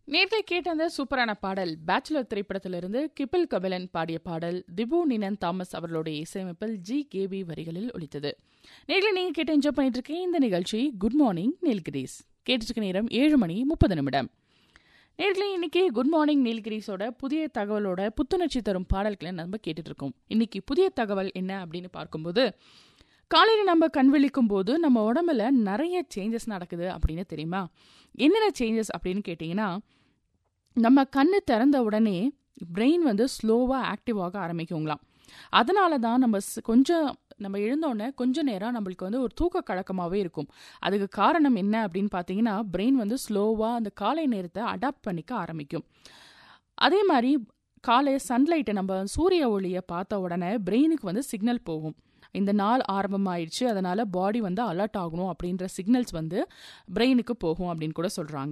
நேற்றை கேட்ட அந்த சூப்பரான பாடல் பேச்சுலர் திரைப்படத்திலிருந்து கிபில் கபிலன் பாடிய பாடல் திபு நினன் தாமஸ் அவர்களுடைய இசையமைப்பில் ஜி கேபி வரிகளில் ஒலித்தது நேரில் நீங்க கேட்டு என்ஜாய் பண்ணிட்டு இருக்கேன் இந்த நிகழ்ச்சி குட் மார்னிங் நீல்கிரீஸ் கேட்டுட்டு இருக்க நேரம் ஏழு மணி முப்பது நிமிடம் நேர்களே இன்னைக்கு குட் மார்னிங் நீல்கிரீஸோட புதிய தகவலோட புத்துணர்ச்சி தரும் பாடல்களை நம்ம கேட்டுட்டு இருக்கோம் இன்னைக்கு புதிய தகவல் என்ன அப்படின்னு பார்க்கும்போது காலையில் நம்ம கண் விழிக்கும் போது நம்ம உடம்புல நிறைய சேஞ்சஸ் நடக்குது அப்படின்னு தெரியுமா என்னென்ன சேஞ்சஸ் அப்படின்னு கேட்டிங்கன்னா நம்ம கண்ணு திறந்த உடனே பிரெயின் வந்து ஸ்லோவாக ஆக்டிவ் ஆக ஆரம்பிக்குங்களாம் அதனால தான் நம்ம ஸ்- கொஞ்சம் நம்ம எழுந்தோடனே கொஞ்ச நேரம் நம்மளுக்கு வந்து ஒரு தூக்க கலக்கமாகவே இருக்கும் அதுக்கு காரணம் என்ன அப்படின்னு பார்த்தீங்கன்னா பிரெயின் வந்து ஸ்லோவாக அந்த காலை நேரத்தை அடாப்ட் பண்ணிக்க ஆரம்பிக்கும் அதே மாதிரி காலை சன்லைட்டை நம்ம சூரிய ஒளியை பார்த்த உடனே பிரெயினுக்கு வந்து சிக்னல் போகும் இந்த நாள் ஆரம்பமாயிடுச்சு அதனால பாடி வந்து அலர்ட் ஆகணும் அப்படின்ற சிக்னல்ஸ் வந்து பிரெயினுக்கு போகும் அப்படின்னு கூட சொல்றாங்க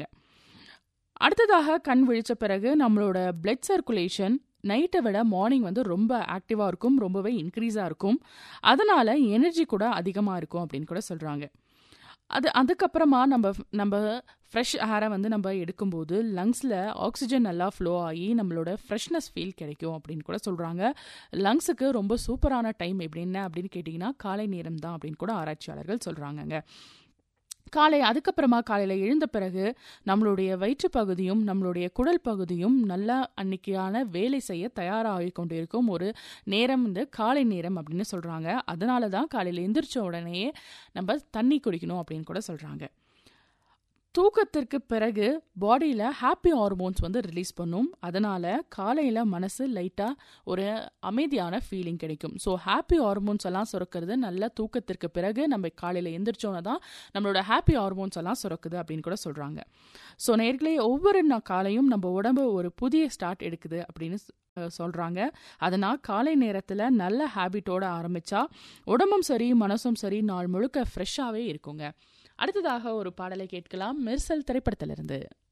அடுத்ததாக கண் விழிச்ச பிறகு நம்மளோட பிளட் சர்க்குலேஷன் நைட்டை விட மார்னிங் வந்து ரொம்ப ஆக்டிவாக இருக்கும் ரொம்பவே இன்க்ரீஸாக இருக்கும் அதனால எனர்ஜி கூட அதிகமாக இருக்கும் அப்படின்னு கூட சொல்கிறாங்க அது அதுக்கப்புறமா நம்ம நம்ம ஃப்ரெஷ் ஏரை வந்து நம்ம எடுக்கும்போது லங்ஸில் ஆக்சிஜன் நல்லா ஃப்ளோ ஆகி நம்மளோட ஃப்ரெஷ்னஸ் ஃபீல் கிடைக்கும் அப்படின்னு கூட சொல்கிறாங்க லங்ஸுக்கு ரொம்ப சூப்பரான டைம் எப்படின்னு அப்படின்னு கேட்டிங்கன்னா காலை நேரம் தான் அப்படின்னு கூட ஆராய்ச்சியாளர்கள் சொல்கிறாங்கங்க காலை அதுக்கப்புறமா காலையில் எழுந்த பிறகு நம்மளுடைய வயிற்று பகுதியும் நம்மளுடைய குடல் பகுதியும் நல்லா அன்னைக்கான வேலை செய்ய தயாராகி கொண்டிருக்கும் ஒரு நேரம் வந்து காலை நேரம் அப்படின்னு சொல்கிறாங்க அதனால தான் காலையில் எந்திரிச்ச உடனேயே நம்ம தண்ணி குடிக்கணும் அப்படின்னு கூட சொல்கிறாங்க தூக்கத்திற்கு பிறகு பாடியில் ஹாப்பி ஹார்மோன்ஸ் வந்து ரிலீஸ் பண்ணும் அதனால காலையில் மனசு லைட்டாக ஒரு அமைதியான ஃபீலிங் கிடைக்கும் ஸோ ஹாப்பி ஹார்மோன்ஸ் எல்லாம் சுரக்கிறது நல்ல தூக்கத்திற்கு பிறகு நம்ம காலையில் எந்திரிச்சோன்னு தான் நம்மளோட ஹாப்பி ஹார்மோன்ஸ் எல்லாம் சுரக்குது அப்படின்னு கூட சொல்கிறாங்க ஸோ நேர்களே ஒவ்வொரு நா- காலையும் நம்ம உடம்பு ஒரு புதிய ஸ்டார்ட் எடுக்குது அப்படின்னு சொ- அஹ் சொல்றாங்க அதனால் காலை நேரத்தில் நல்ல ஹேபிட்டோட ஆரம்பிச்சா உடம்பும் சரி மனசும் சரி நாள் முழுக்க ஃப்ரெஷ்ஷாகவே இருக்குங்க அடுத்ததாக ஒரு பாடலை கேட்கலாம் மெர்சல் திரைப்படத்திலிருந்து